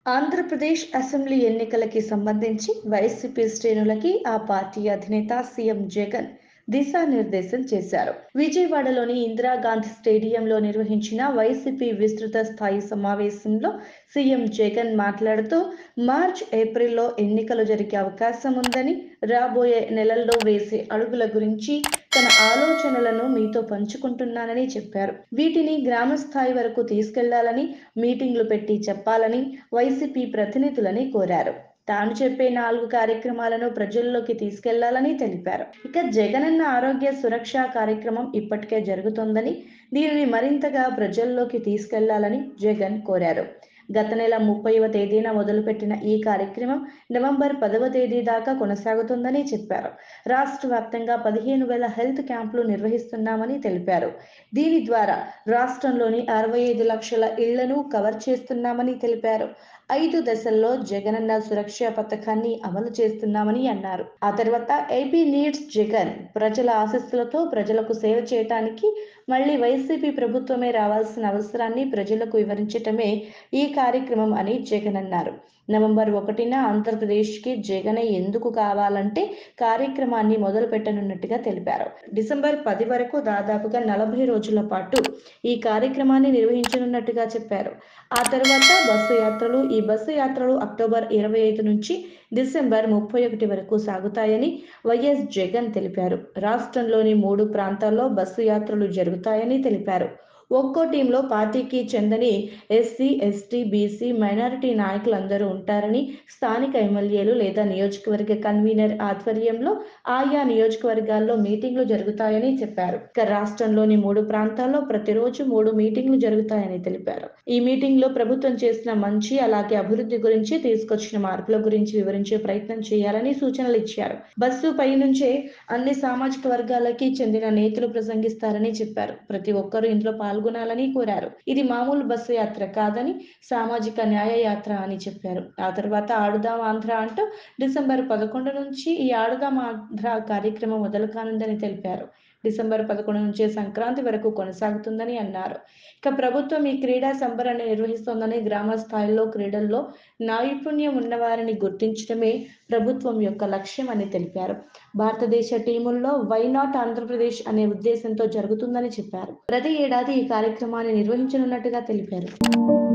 Andhra Pradesh assembly ఎన్నికలకి సంబంధించి YCP శ్రేణులకి ఆ పార్టీ అధినేత సీఎం జగన్ దిశానిర్దేశం చేశారు విజయవాడలోని ఇందిరాగాంధీ స్టేడియంలో నిర్వహించిన వైసీపీ విస్తృత స్థాయి సమావేశంలో సీఎం జగన్ మాట్లాడుతూ మార్చ్ ఏప్రిల్లో ఎన్నికలు జరిగే అవకాశం ఉందని రాబోయే నెలల్లో వేసే అడుగుల గురించి తన ఆలోచనలను మీతో పంచుకుంటున్నానని చెప్పారు వీటిని గ్రామ స్థాయి వరకు తీసుకెళ్లాలని మీటింగ్లు పెట్టి చెప్పాలని వైసీపీ ప్రతినిధులని కోరారు తాను చెప్పే నాలుగు కార్యక్రమాలను ప్రజల్లోకి తీసుకెళ్లాలని తెలిపారు ఇక జగనన్న ఆరోగ్య సురక్ష కార్యక్రమం ఇప్పటికే జరుగుతోందని దీనిని మరింతగా ప్రజల్లోకి తీసుకెళ్లాలని జగన్ కోరారు గత నెల ముప్పైవ తేదీన మొదలుపెట్టిన ఈ కార్యక్రమం నవంబర్ పదవ తేదీ దాకా కొనసాగుతుందని చెప్పారు రాష్ట్ర వ్యాప్తంగా పదిహేను వేల హెల్త్ క్యాంపులు నిర్వహిస్తున్నామని తెలిపారు దీని ద్వారా రాష్ట్రంలోని అరవై ఐదు లక్షల ఇళ్లను కవర్ చేస్తున్నామని తెలిపారు ఐదు దశల్లో జగనన్న సురక్ష పథకాన్ని అమలు చేస్తున్నామని అన్నారు ఆ తర్వాత ఏపీ నీడ్స్ జగన్ ప్రజల ఆశస్సులతో ప్రజలకు సేవ చేయటానికి మళ్ళీ వైసీపీ ప్రభుత్వమే రావాల్సిన అవసరాన్ని ప్రజలకు వివరించటమే ఈ కార్యక్రమం అని జగన్ అన్నారు నవంబర్ ఒకటిన ఆంధ్రప్రదేశ్కి జగనే ఎందుకు కావాలంటే కార్యక్రమాన్ని మొదలు పెట్టనున్నట్టుగా తెలిపారు డిసెంబర్ పది వరకు దాదాపుగా నలభై రోజుల పాటు ఈ కార్యక్రమాన్ని నిర్వహించనున్నట్టుగా చెప్పారు ఆ తర్వాత బస్సు యాత్రలు ఈ బస్సు యాత్రలు అక్టోబర్ ఇరవై ఐదు నుంచి డిసెంబర్ ముప్పై ఒకటి వరకు సాగుతాయని వైఎస్ జగన్ తెలిపారు రాష్ట్రంలోని మూడు ప్రాంతాల్లో బస్సు యాత్రలు జరుగుతాయని తెలిపారు ఒక్కో టీంలో పార్టీకి చెందని ఎస్సీ ఎస్టీ బీసీ మైనారిటీ నాయకులందరూ ఉంటారని స్థానిక ఎమ్మెల్యేలు లేదా నియోజకవర్గ కన్వీనర్ ఆధ్వర్యంలో ఆయా నియోజకవర్గాల్లో మీటింగ్లు జరుగుతాయని చెప్పారు ఇక రాష్ట్రంలోని మూడు ప్రాంతాల్లో ప్రతిరోజు మూడు మీటింగ్లు జరుగుతాయని తెలిపారు ఈ మీటింగ్ లో ప్రభుత్వం చేసిన మంచి అలాగే అభివృద్ధి గురించి తీసుకొచ్చిన మార్పుల గురించి వివరించే ప్రయత్నం చేయాలని సూచనలు ఇచ్చారు బస్సు పై నుంచే అన్ని సామాజిక వర్గాలకి చెందిన నేతలు ప్రసంగిస్తారని చెప్పారు ప్రతి ఒక్కరూ ఇందులో పాల్గొనాలని కోరారు ఇది మామూలు బస్సు యాత్ర కాదని సామాజిక న్యాయ యాత్ర అని చెప్పారు ఆ తర్వాత ఆడుదాం ఆంధ్ర అంటూ డిసెంబర్ పదకొండు నుంచి ఈ ఆడుదాం ఆంధ్ర కార్యక్రమం మొదలు కానుందని తెలిపారు డిసెంబర్ పదకొండు నుంచి సంక్రాంతి వరకు కొనసాగుతుందని అన్నారు ఇక ప్రభుత్వం ఈ క్రీడా సంబరాన్ని నిర్వహిస్తోందని గ్రామ స్థాయిలో క్రీడల్లో నైపుణ్యం ఉన్నవారిని గుర్తించడమే ప్రభుత్వం యొక్క లక్ష్యం అని తెలిపారు భారతదేశ టీముల్లో వై నాట్ ఆంధ్రప్రదేశ్ అనే ఉద్దేశంతో జరుగుతుందని చెప్పారు ప్రతి ఏడాది ఈ కార్యక్రమాన్ని నిర్వహించనున్నట్టుగా తెలిపారు